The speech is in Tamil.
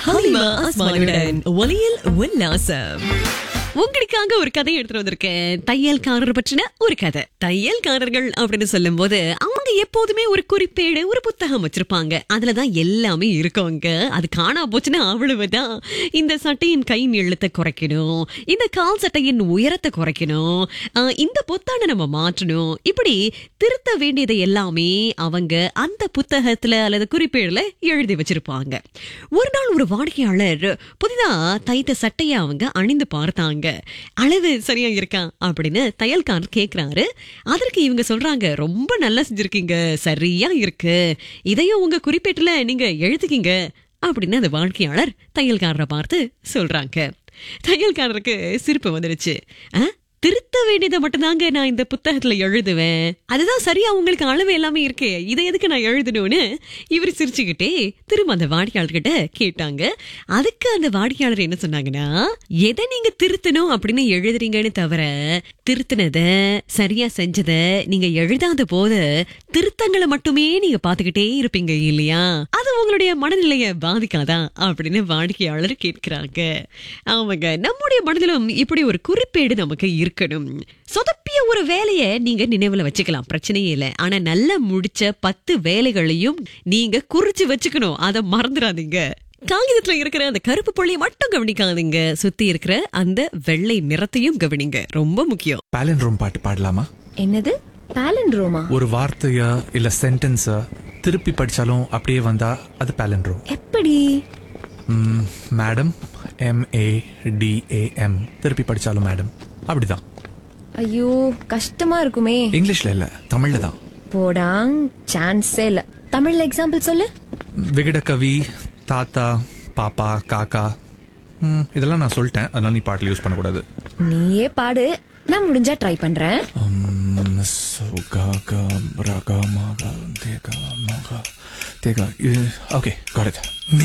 ஹலிமா அஸ்மானுடன் ஒலியில் உல்லாசம் உங்களுக்காக ஒரு கதை எடுத்துட்டு வந்திருக்கேன் தையல்காரர் பற்றின ஒரு கதை தையல்காரர்கள் அப்படின்னு சொல்லும் போது அவங்க எப்போதுமே ஒரு குறிப்பேடு ஒரு புத்தகம் வச்சிருப்பாங்க அதுலதான் எல்லாமே இருக்குங்க அது காணா போச்சுன்னா அவ்வளவுதான் இந்த சட்டையின் கை நீளத்தை குறைக்கணும் இந்த கால் சட்டையின் உயரத்தை குறைக்கணும் ஆஹ், இந்த பொத்தானை நம்ம மாற்றணும் இப்படி திருத்த வேண்டியதை எல்லாமே அவங்க அந்த புத்தகத்துல அல்லது குறிப்பேடுல எழுதி வச்சிருப்பாங்க ஒரு நாள் ஒரு வாடிக்கையாளர் புதிதா தைத்த சட்டையை அவங்க அணிந்து பார்த்தாங்க அளவு சரியா இருக்கா அப்படின்னு தையல்காரர் கேக்குறாரு அதற்கு இவங்க சொல்றாங்க ரொம்ப நல்லா செஞ்சிருக்கீங்க சரியா இருக்கு இதையும் உங்க குறிப்பேட்டுல நீங்க எழுதிக்கிங்க அப்படின்னு அந்த வாழ்க்கையாளர் தையல்காரரை பார்த்து சொல்றாங்க தையல்காரருக்கு சிரிப்பு வந்துடுச்சு "ஆ, திருத்த வேண்டியதை மட்டும்தாங்க நான் இந்த புத்தகத்துல எழுதுவேன் அதுதான் சரியா உங்களுக்கு அளவு எல்லாமே இருக்கே இதை எதுக்கு நான் எழுதணும்னு இவர் சிரிச்சுக்கிட்டே திரும்ப அந்த வாடிக்கையாளர்கிட்ட கேட்டாங்க அதுக்கு அந்த வாடிக்கையாளர் என்ன சொன்னாங்கன்னா எதை நீங்க திருத்தணும் அப்படின்னு எழுதுறீங்கன்னு தவிர திருத்தினத சரியா செஞ்சத நீங்க எழுதாத போது திருத்தங்களை மட்டுமே நீங்க பாத்துக்கிட்டே இருப்பீங்க இல்லையா அது உங்களுடைய மனநிலைய பாதிக்காதா அப்படின்னு வாடிக்கையாளர் கேட்கிறாங்க ஆமாங்க நம்முடைய மனதிலும் இப்படி ஒரு குறிப்பேடு நமக்கு இருக்கணும் சொதப்பிய ஒரு வேலைய நீங்க நினைவுல வச்சுக்கலாம் பிரச்சனையே இல்லை ஆனா நல்லா முடிச்ச பத்து வேலைகளையும் நீங்க குறிச்சு வச்சுக்கணும் அதை மறந்துடாதீங்க காகிதத்துல இருக்கிற அந்த கருப்பு புள்ளியை மட்டும் கவனிக்காதீங்க சுத்தி இருக்கிற அந்த வெள்ளை நிறத்தையும் கவனிங்க ரொம்ப முக்கியம் பேலண்ட்ரோம் பாட்டு பாடலாமா என்னது பேலண்ட்ரோமா ஒரு வார்த்தைய இல்ல சென்டென்ஸ திருப்பி படிச்சாலும் அப்படியே வந்தா அது பேலண்ட்ரோம் எப்படி madam M A D A M திருப்பி படிச்சாலும் மேடம் அப்படிதான் ஐயோ கஷ்டமா இருக்குமே இங்கிலீஷ்ல இல்ல தமிழ்ல தான் போடாங் சான்ஸே இல்ல தமிழ்ல எக்ஸாம்பிள் சொல்லு விகடகவி தாத்தா பாப்பா காக்கா ம், இதெல்லாம் நான் சொல்லிட்டேன் அதனால நீ பாட்டில் யூஸ் பண்ணக்கூடாது நீயே பாடு நான் முடிஞ்சா ட்ரை பண்றேன் ம், சோ, கா, கா, ரா, கா, மா, கா, தே, கா, மா, கா, தே, கா. இது ஓகே காட்